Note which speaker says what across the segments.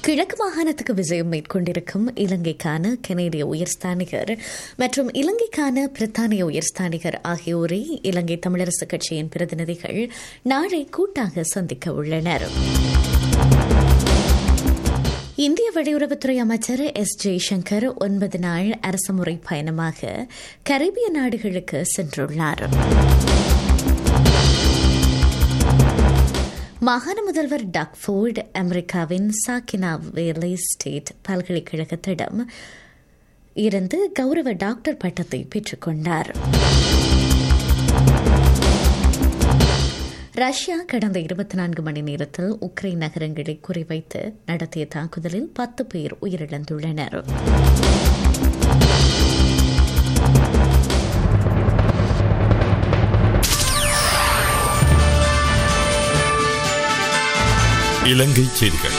Speaker 1: கிழக்கு மாகாணத்துக்கு விஜயம் மேற்கொண்டிருக்கும் இலங்கைக்கான கனேடிய உயர்ஸ்தானிகர் மற்றும் இலங்கைக்கான பிரித்தானிய உயர்ஸ்தானிகர் ஆகியோரை இலங்கை தமிழரசுக் கட்சியின் பிரதிநிதிகள் நாளை கூட்டாக சந்திக்க உள்ளனர் இந்திய வெளியுறவுத்துறை அமைச்சர் எஸ் ஜெய்சங்கர் ஒன்பது நாள் அரசுமுறை பயணமாக கரீபிய நாடுகளுக்கு சென்றுள்ளார் மாகாண முதல்வர் டக்ஃபோர்டு அமெரிக்காவின் சாக்கினா வேலை ஸ்டேட் பல்கலைக்கழகத்திடம் இருந்து கௌரவ டாக்டர் பட்டத்தை பெற்றுக்கொண்டார் ரஷ்யா கடந்த இருபத்தி நான்கு மணி நேரத்தில் உக்ரைன் நகரங்களை குறிவைத்து நடத்திய தாக்குதலில் பத்து பேர் உயிரிழந்துள்ளனர்
Speaker 2: இலங்கை செய்திகள்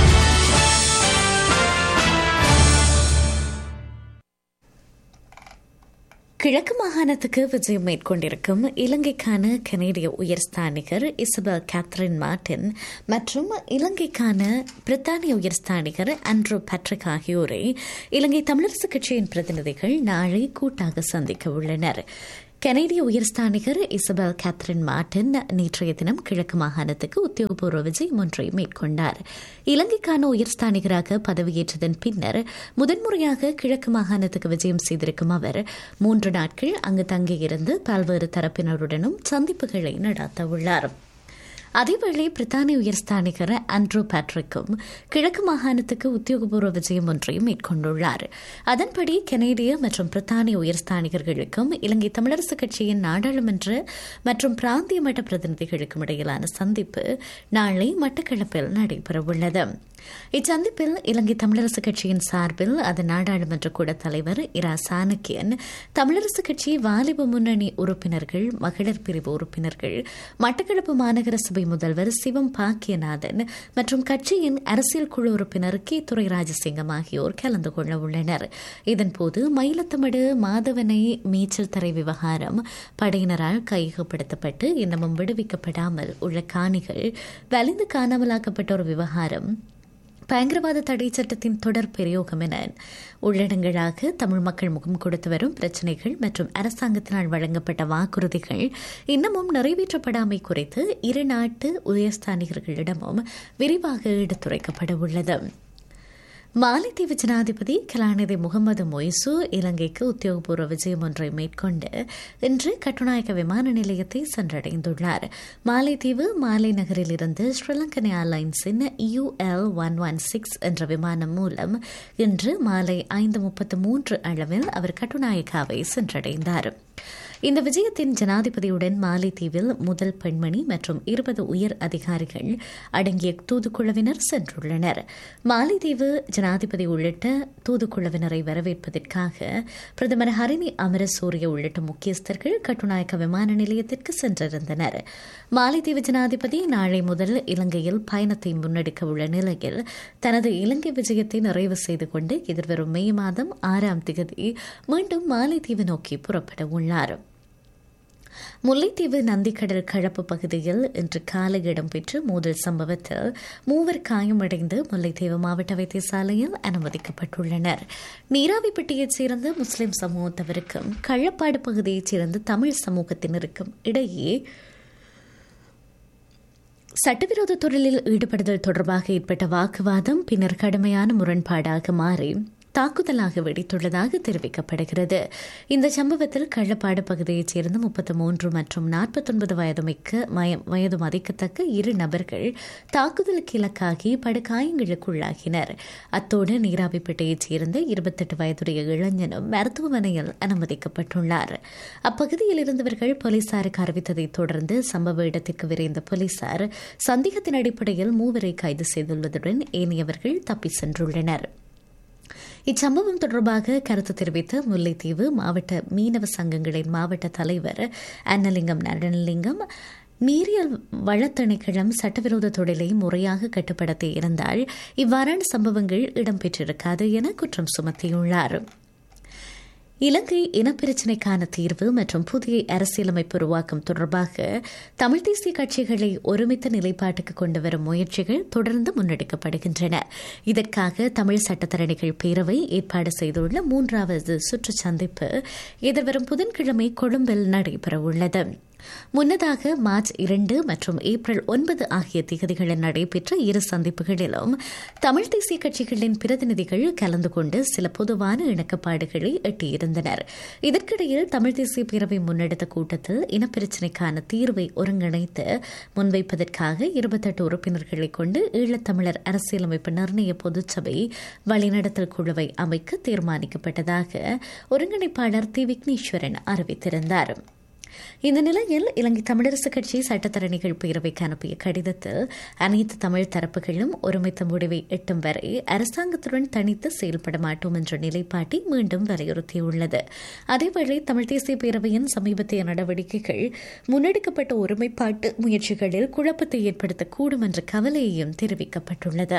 Speaker 1: கிழக்கு மாகாணத்துக்கு விஜயம் மேற்கொண்டிருக்கும் இலங்கைக்கான கனேடிய உயர்ஸ்தானிகர் இசபெல் கேத்ரின் மார்டின் மற்றும் இலங்கைக்கான பிரித்தானிய உயர்ஸ்தானிகர் ஆண்ட்ரூ பேட்ரிக் ஆகியோரை இலங்கை தமிழரசுக் கட்சியின் பிரதிநிதிகள் நாளை கூட்டாக சந்திக்க உள்ளனர் கனேடிய உயர்ஸ்தானிகர் இசபெல் கேத்ரின் மார்டின் நேற்றைய தினம் கிழக்கு மாகாணத்துக்கு உத்தியோகபூர்வ விஜயம் ஒன்றை மேற்கொண்டார் இலங்கைக்கான உயர்ஸ்தானிகராக பதவியேற்றதன் பின்னர் முதன்முறையாக கிழக்கு மாகாணத்துக்கு விஜயம் செய்திருக்கும் அவர் மூன்று நாட்கள் அங்கு தங்கியிருந்து பல்வேறு தரப்பினருடனும் சந்திப்புகளை நடத்த உள்ளார் அதேவேளை பிரித்தானிய உயர்ஸ்தானிகர் ஆண்ட்ரூ பேட்ரிக்கும் கிழக்கு மாகாணத்துக்கு உத்தியோகபூர்வ விஜயம் ஒன்றையும் மேற்கொண்டுள்ளார் அதன்படி கனேடிய மற்றும் பிரித்தானிய உயர்ஸ்தானிகர்களுக்கும் இலங்கை தமிழரசுக் கட்சியின் நாடாளுமன்ற மற்றும் பிராந்திய மட்ட பிரதிநிதிகளுக்கும் இடையிலான சந்திப்பு நாளை மட்டக்களப்பில் நடைபெறவுள்ளது இச்சந்திப்பில் இலங்கை தமிழரசுக் கட்சியின் சார்பில் அதன் நாடாளுமன்ற கூட தலைவர் இரா சாணக்கியன் தமிழரசுக் கட்சி வாலிப முன்னணி உறுப்பினர்கள் மகளிர் பிரிவு உறுப்பினர்கள் மட்டக்களப்பு மாநகர சபை முதல்வர் சிவம் பாக்கியநாதன் மற்றும் கட்சியின் அரசியல் குழு உறுப்பினர் கே துரை ராஜசிங்கம் ஆகியோர் கலந்து கொள்ள உள்ளனர் இதன்போது மயிலத்தமடு மாதவனை மீச்சல் தரை விவகாரம் படையினரால் கையகப்படுத்தப்பட்டு இன்னமும் விடுவிக்கப்படாமல் உள்ள காணிகள் வலிந்து காணாமலாக்கப்பட்ட ஒரு விவகாரம் பயங்கரவாத தடை சட்டத்தின் தொடர் பிரயோகம் என உள்ளடங்களாக தமிழ் மக்கள் முகம் கொடுத்து வரும் பிரச்சினைகள் மற்றும் அரசாங்கத்தினால் வழங்கப்பட்ட வாக்குறுதிகள் இன்னமும் நிறைவேற்றப்படாமை குறித்து இரு நாட்டு உயர்ஸ்தானிகர்களிடமும் விரிவாக எடுத்துரைக்கப்பட உள்ளது மாலைத்தீவு ஜனாதிபதி கலாநிதி முகமது மொய்சு இலங்கைக்கு உத்தியோகபூர்வ விஜயம் ஒன்றை மேற்கொண்டு இன்று கட்டுநாயக்க விமான நிலையத்தை சென்றடைந்துள்ளார் மாலைத்தீவு மாலை நகரில் இருந்து ஸ்ரீலங்கன் ஏர்லைன்ஸின் யூஎல் ஒன் ஒன் சிக்ஸ் என்ற விமானம் மூலம் இன்று மாலை ஐந்து முப்பத்து மூன்று அளவில் அவர் கட்டுநாயக்காவை சென்றடைந்தார் இந்த விஜயத்தின் ஜனாதிபதியுடன் மாலைத்தீவில் முதல் பெண்மணி மற்றும் இருபது உயர் அதிகாரிகள் அடங்கிய தூதுக்குழுவினர் சென்றுள்ளனர் மாலைத்தீவு ஜனாதிபதி உள்ளிட்ட தூதுக்குழுவினரை வரவேற்பதற்காக பிரதமர் ஹரிணி அமரசூரிய உள்ளிட்ட முக்கியஸ்தர்கள் கட்டுநாயக்க விமான நிலையத்திற்கு சென்றிருந்தனர் மாலைத்தீவு ஜனாதிபதி நாளை முதல் இலங்கையில் பயணத்தை முன்னெடுக்க உள்ள நிலையில் தனது இலங்கை விஜயத்தை நிறைவு செய்து கொண்டு எதிர்வரும் மே மாதம் ஆறாம் தேதி மீண்டும் மாலைத்தீவு நோக்கி புறப்பட உள்ளார் முல்லைத்தீவு நந்திக்கடல் கழப்பு பகுதியில் இன்று காலை இடம்பெற்ற மோதல் சம்பவத்தில் மூவர் காயமடைந்து முல்லைத்தீவு மாவட்ட வைத்தியசாலையில் அனுமதிக்கப்பட்டுள்ளனர் நீராவிப்பட்டியைச் சேர்ந்த முஸ்லிம் சமூகத்தவருக்கும் கள்ளப்பாடு பகுதியைச் சேர்ந்த தமிழ் சமூகத்தினருக்கும் இடையே சட்டவிரோத தொழிலில் ஈடுபடுதல் தொடர்பாக ஏற்பட்ட வாக்குவாதம் பின்னர் கடுமையான முரண்பாடாக மாறி தாக்குதலாக வெடித்துள்ளதாக தெரிவிக்கப்படுகிறது இந்த சம்பவத்தில் கள்ளப்பாடு பகுதியைச் சேர்ந்த முப்பத்தி மூன்று மற்றும் நாற்பத்தொன்பது வயது மிக்க வயது மதிக்கத்தக்க இரு நபர்கள் தாக்குதலுக்கு இலக்காகி படுகாயங்களுக்குள்ளாகினர் அத்தோடு நீராவிப்பேட்டையைச் சேர்ந்த இருபத்தெட்டு வயதுடைய இளைஞனும் மருத்துவமனையில் அனுமதிக்கப்பட்டுள்ளார் அப்பகுதியில் இருந்தவர்கள் போலீசாருக்கு அறிவித்ததைத் தொடர்ந்து சம்பவ இடத்திற்கு விரைந்த போலீசார் சந்தேகத்தின் அடிப்படையில் மூவரை கைது செய்துள்ளதுடன் ஏனையவர்கள் தப்பி சென்றுள்ளனர் இச்சம்பவம் தொடர்பாக கருத்து தெரிவித்த முல்லைத்தீவு மாவட்ட மீனவ சங்கங்களின் மாவட்ட தலைவர் அன்னலிங்கம் நடனலிங்கம் நீரியல் வளத்திணைக்களம் சட்டவிரோத தொழிலை முறையாக கட்டுப்படுத்தி இருந்தால் இவ்வாறான சம்பவங்கள் இடம்பெற்றிருக்காது என குற்றம் சுமத்தியுள்ளார் இலங்கை இனப்பிரச்சினைக்கான தீர்வு மற்றும் புதிய அரசியலமைப்பு உருவாக்கம் தொடர்பாக தமிழ் தேசிய கட்சிகளை ஒருமித்த நிலைப்பாட்டுக்கு கொண்டுவரும் முயற்சிகள் தொடர்ந்து முன்னெடுக்கப்படுகின்றன இதற்காக தமிழ் சட்டத்தரணிகள் பேரவை ஏற்பாடு செய்துள்ள மூன்றாவது சுற்று சந்திப்பு எதிர்வரும் புதன்கிழமை கொழும்பில் நடைபெறவுள்ளது முன்னதாக மார்ச் இரண்டு மற்றும் ஏப்ரல் ஒன்பது ஆகிய திகதிகளில் நடைபெற்ற இரு சந்திப்புகளிலும் தமிழ் தேசிய கட்சிகளின் பிரதிநிதிகள் கலந்து கொண்டு சில பொதுவான இணக்கப்பாடுகளை எட்டியிருந்தனர் இதற்கிடையில் தமிழ் தேசிய பேரவை முன்னெடுத்த கூட்டத்தில் இனப்பிரச்சினைக்கான தீர்வை ஒருங்கிணைத்து முன்வைப்பதற்காக இருபத்தெட்டு உறுப்பினர்களை கொண்டு ஈழத்தமிழர் அரசியலமைப்பு நிர்ணய பொதுச்சபை வழிநடத்தல் குழுவை அமைக்க தீர்மானிக்கப்பட்டதாக ஒருங்கிணைப்பாளர் தி விக்னேஸ்வரன் அறிவித்திருந்தார் இந்த நிலையில் இலங்கை தமிழரசுக் கட்சி சட்டத்தரணிகள் பேரவைக்கு அனுப்பிய கடிதத்தில் அனைத்து தமிழ் தரப்புகளும் ஒருமித்த முடிவை எட்டும் வரை அரசாங்கத்துடன் தனித்து செயல்பட மாட்டோம் என்ற நிலைப்பாட்டை மீண்டும் வலியுறுத்தியுள்ளது அதேவேளை தமிழ் தேசிய பேரவையின் சமீபத்திய நடவடிக்கைகள் முன்னெடுக்கப்பட்ட ஒருமைப்பாட்டு முயற்சிகளில் குழப்பத்தை ஏற்படுத்தக்கூடும் என்ற கவலையையும் தெரிவிக்கப்பட்டுள்ளது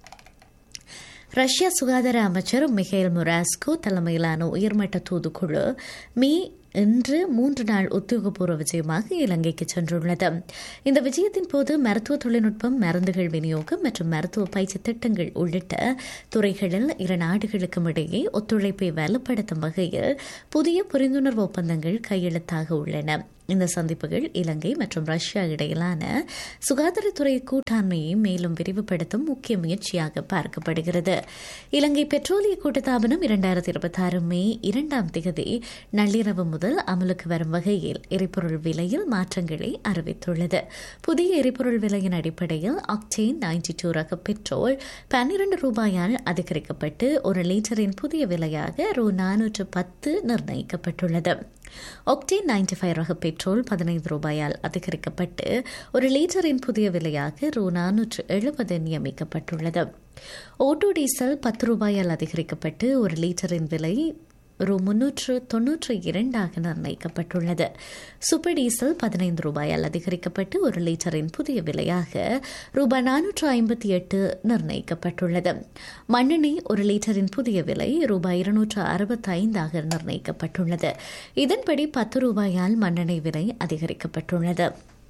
Speaker 1: ரஷ்யா சுகாதார அமைச்சர் மிகேல் முராஸ்கோ தலைமையிலான உயர்மட்ட தூதுக்குழு மீ இன்று மூன்று நாள் உத்தியோகபூர்வ விஜயமாக இலங்கைக்கு சென்றுள்ளது இந்த விஜயத்தின் போது மருத்துவ தொழில்நுட்பம் மருந்துகள் விநியோகம் மற்றும் மருத்துவ பயிற்சி திட்டங்கள் உள்ளிட்ட துறைகளில் இரு நாடுகளுக்கும் இடையே ஒத்துழைப்பை வலுப்படுத்தும் வகையில் புதிய புரிந்துணர்வு ஒப்பந்தங்கள் கையெழுத்தாக உள்ளன இந்த சந்திப்புகள் இலங்கை மற்றும் ரஷ்யா இடையிலான சுகாதாரத்துறை கூட்டாண்மையை மேலும் விரிவுபடுத்தும் முக்கிய முயற்சியாக பார்க்கப்படுகிறது இலங்கை பெட்ரோலிய கூட்டத்தாபனம் இரண்டாயிரத்தி இருபத்தி ஆறு மே இரண்டாம் தேதி நள்ளிரவு முதல் அமலுக்கு வரும் வகையில் எரிபொருள் விலையில் மாற்றங்களை அறிவித்துள்ளது புதிய எரிபொருள் விலையின் அடிப்படையில் ஆக்டேன் நைன்டி டூ ரக பெட்ரோல் பன்னிரண்டு ரூபாயால் அதிகரிக்கப்பட்டு ஒரு லீட்டரின் புதிய விலையாக ரூ நானூற்று பத்து நிர்ணயிக்கப்பட்டுள்ளது ஒக்டேன் நைன்டி ஃபைவ் ரக பெட்ரோல் பதினைந்து ரூபாயால் அதிகரிக்கப்பட்டு ஒரு லீட்டரின் புதிய விலையாக ரூ நானூற்று எழுபது நியமிக்கப்பட்டுள்ளது ஓட்டோ டீசல் பத்து ரூபாயால் அதிகரிக்கப்பட்டு ஒரு லீட்டரின் விலை ரூ முன்னூற்று தொன்னூற்று இரண்டாக நிர்ணயிக்கப்பட்டுள்ளது சூப்பர் டீசல் பதினைந்து ரூபாயால் அதிகரிக்கப்பட்டு ஒரு லிட்டரின் புதிய விலையாக ரூபாய் நானூற்று ஐம்பத்தி எட்டு நிர்ணயிக்கப்பட்டுள்ளது மண்ணெண்ணெய் ஒரு லிட்டரின் புதிய விலை ரூபாய் இருநூற்று அறுபத்தி ஐந்தாக நிர்ணயிக்கப்பட்டுள்ளது இதன்படி பத்து ரூபாயால் மண்ணெண்ணெய் விலை அதிகரிக்கப்பட்டுள்ளது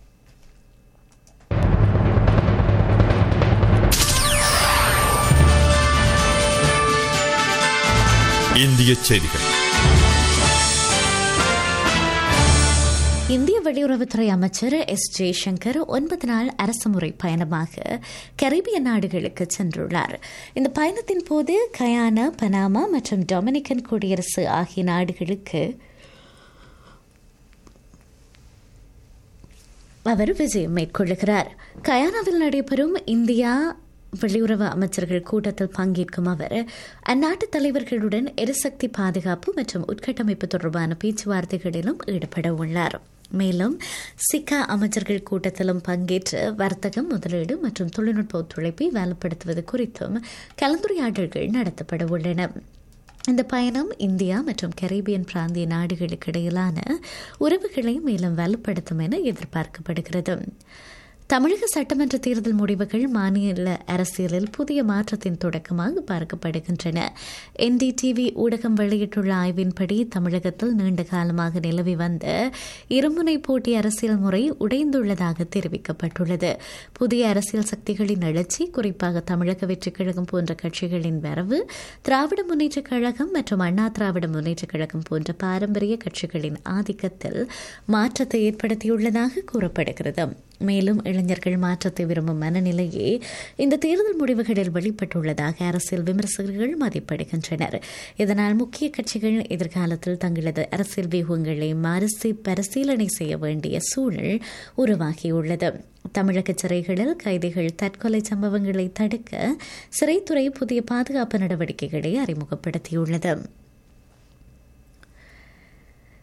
Speaker 2: இந்திய செய்திகள்
Speaker 1: இந்திய வெளியுறவுத்துறை அமைச்சர் எஸ் ஜெய்சங்கர் ஒன்பது நாள் அரசுமுறை பயணமாக கரீபிய நாடுகளுக்கு சென்றுள்ளார் இந்த பயணத்தின் போது கயானா பனாமா மற்றும் டொமினிக்கன் குடியரசு ஆகிய நாடுகளுக்கு அவர் விஜயம் மேற்கொள்ளுகிறார் கயானாவில் நடைபெறும் இந்தியா வெளியுறவு அமைச்சர்கள் கூட்டத்தில் பங்கேற்கும் அவர் அந்நாட்டு தலைவர்களுடன் எரிசக்தி பாதுகாப்பு மற்றும் உட்கட்டமைப்பு தொடர்பான பேச்சுவார்த்தைகளிலும் ஈடுபட உள்ளார் மேலும் சிக்கா அமைச்சர்கள் கூட்டத்திலும் பங்கேற்று வர்த்தகம் முதலீடு மற்றும் தொழில்நுட்ப ஒத்துழைப்பை வலுப்படுத்துவது குறித்தும் கலந்துரையாடல்கள் நடத்தப்பட உள்ளன இந்த பயணம் இந்தியா மற்றும் கரீபியன் பிராந்திய நாடுகளுக்கு இடையிலான உறவுகளை மேலும் வலுப்படுத்தும் என எதிர்பார்க்கப்படுகிறது தமிழக சட்டமன்ற தேர்தல் முடிவுகள் மாநில அரசியலில் புதிய மாற்றத்தின் தொடக்கமாக பார்க்கப்படுகின்றன என்டிடிவி ஊடகம் வெளியிட்டுள்ள ஆய்வின்படி தமிழகத்தில் நீண்ட காலமாக நிலவி வந்த இருமுனை போட்டி அரசியல் முறை உடைந்துள்ளதாக தெரிவிக்கப்பட்டுள்ளது புதிய அரசியல் சக்திகளின் எழுச்சி குறிப்பாக தமிழக வெற்றிக் கழகம் போன்ற கட்சிகளின் வரவு திராவிட முன்னேற்றக் கழகம் மற்றும் அண்ணா திராவிட முன்னேற்றக் கழகம் போன்ற பாரம்பரிய கட்சிகளின் ஆதிக்கத்தில் மாற்றத்தை ஏற்படுத்தியுள்ளதாக கூறப்படுகிறது மேலும் இளைஞர்கள் மாற்றத்தை விரும்பும் மனநிலையே இந்த தேர்தல் முடிவுகளில் வெளிப்பட்டுள்ளதாக அரசியல் விமர்சகர்கள் மதிப்பிடுகின்றனர் இதனால் முக்கிய கட்சிகள் எதிர்காலத்தில் தங்களது அரசியல் வியூகங்களை மறுசி பரிசீலனை செய்ய வேண்டிய சூழல் உருவாகியுள்ளது தமிழக சிறைகளில் கைதிகள் தற்கொலை சம்பவங்களை தடுக்க சிறைத்துறை புதிய பாதுகாப்பு நடவடிக்கைகளை அறிமுகப்படுத்தியுள்ளது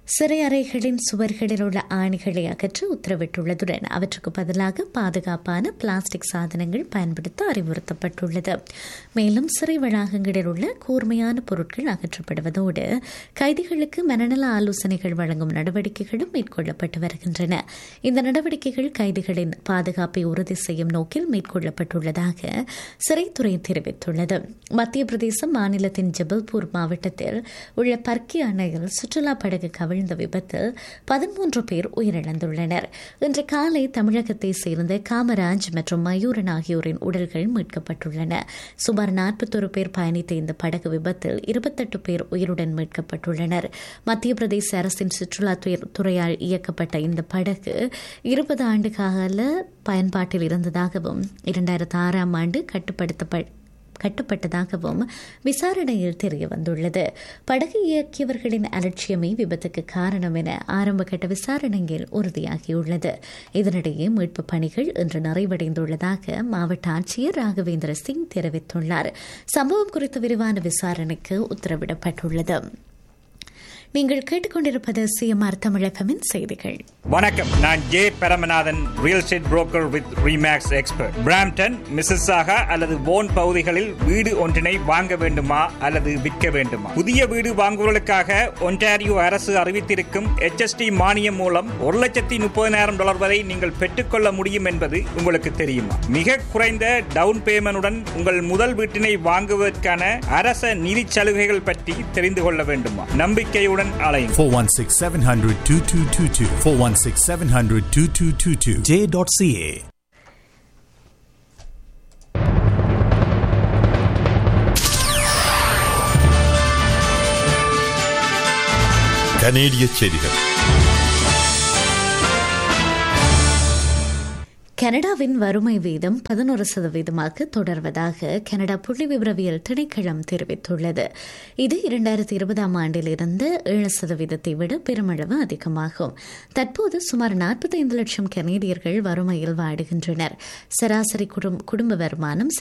Speaker 1: சிறை அறைகளின் சுவர்களில் உள்ள ஆணிகளை அகற்ற உத்தரவிட்டுள்ளதுடன் அவற்றுக்கு பதிலாக பாதுகாப்பான பிளாஸ்டிக் சாதனங்கள் பயன்படுத்த அறிவுறுத்தப்பட்டுள்ளது மேலும் சிறை வளாகங்களில் உள்ள கூர்மையான பொருட்கள் அகற்றப்படுவதோடு கைதிகளுக்கு மனநல ஆலோசனைகள் வழங்கும் நடவடிக்கைகளும் மேற்கொள்ளப்பட்டு வருகின்றன இந்த நடவடிக்கைகள் கைதிகளின் பாதுகாப்பை உறுதி செய்யும் நோக்கில் மேற்கொள்ளப்பட்டுள்ளதாக சிறைத்துறை தெரிவித்துள்ளது மத்திய பிரதேசம் மாநிலத்தின் ஜபல்பூர் மாவட்டத்தில் உள்ள பர்க்கி அணையில் சுற்றுலா படகு கவிழ்ந்த விபத்தில் பதிமூன்று பேர் உயிரிழந்துள்ளனர் இன்று காலை தமிழகத்தை சேர்ந்த காமராஜ் மற்றும் மயூரன் ஆகியோரின் உடல்கள் மீட்கப்பட்டுள்ளன சுமார் நாற்பத்தொரு பேர் பயணித்த இந்த படகு விபத்தில் இருபத்தெட்டு பேர் உயிருடன் மீட்கப்பட்டுள்ளனர் மத்திய பிரதேச அரசின் சுற்றுலா துறையால் இயக்கப்பட்ட இந்த படகு இருபது ஆண்டு கால பயன்பாட்டில் இருந்ததாகவும் இரண்டாயிரத்தி ஆறாம் ஆண்டு கட்டுப்படுத்தப்பட்ட கட்டப்பட்டதாகவும் விசாரணையில் தெரிய வந்துள்ளது படகு இயக்கியவர்களின் அலட்சியமே விபத்துக்கு காரணம் என ஆரம்பகட்ட விசாரணையில் உறுதியாகியுள்ளது இதனிடையே மீட்பு பணிகள் இன்று நிறைவடைந்துள்ளதாக மாவட்ட ஆட்சியர் ராகவேந்திர சிங் தெரிவித்துள்ளார் சம்பவம் குறித்த விரிவான விசாரணைக்கு உத்தரவிடப்பட்டுள்ளது நீங்கள் கேட்டுக்கொண்டிருப்பது சிஎம்ஆர் தமிழகமின் செய்திகள்
Speaker 3: வணக்கம் நான் J Paramanathan real estate broker with ReMax expert Brampton மிஸ்ஸாக அல்லது போன் பகுதிகளில் வீடு ஒன்றினை வாங்க வேண்டுமா அல்லது விற்க வேண்டுமா புதிய வீடு வாங்குவதற்காக ஒன்டாரியோ அரசு அறிவித்திருக்கும் HST மானியம் மூலம் ஒரு லட்சத்தி முப்பதினாயிரம் டாலர் வரை நீங்கள் பெற்றுக்கொள்ள முடியும் என்பது உங்களுக்கு தெரியுமா மிக குறைந்த டவுன் பேமெண்டுடன் உங்கள் முதல் வீட்டினை வாங்குவதற்கான அரச நிதி சலுகைகள் பற்றி தெரிந்து கொள்ள வேண்டுமா நம்பிக்கையுடன் அலையும்
Speaker 4: 416 700 2222. 416 700 2222. J.ca.
Speaker 2: கனேடிய செய்திகள்
Speaker 1: கனடாவின் வறுமை வீதம் பதினோரு சதவீதமாக தொடர்வதாக கனடா புள்ளி விவரவியல் திணைக்களம் தெரிவித்துள்ளது இது இரண்டாயிரத்தி இருபதாம் ஆண்டில் இருந்து ஏழு சதவீதத்தை விட பெருமளவு அதிகமாகும் தற்போது சுமார் நாற்பத்தைந்து லட்சம் கனேடியர்கள் வறுமையில் வாடுகின்றனர் சராசரி குடும்ப வருமானம்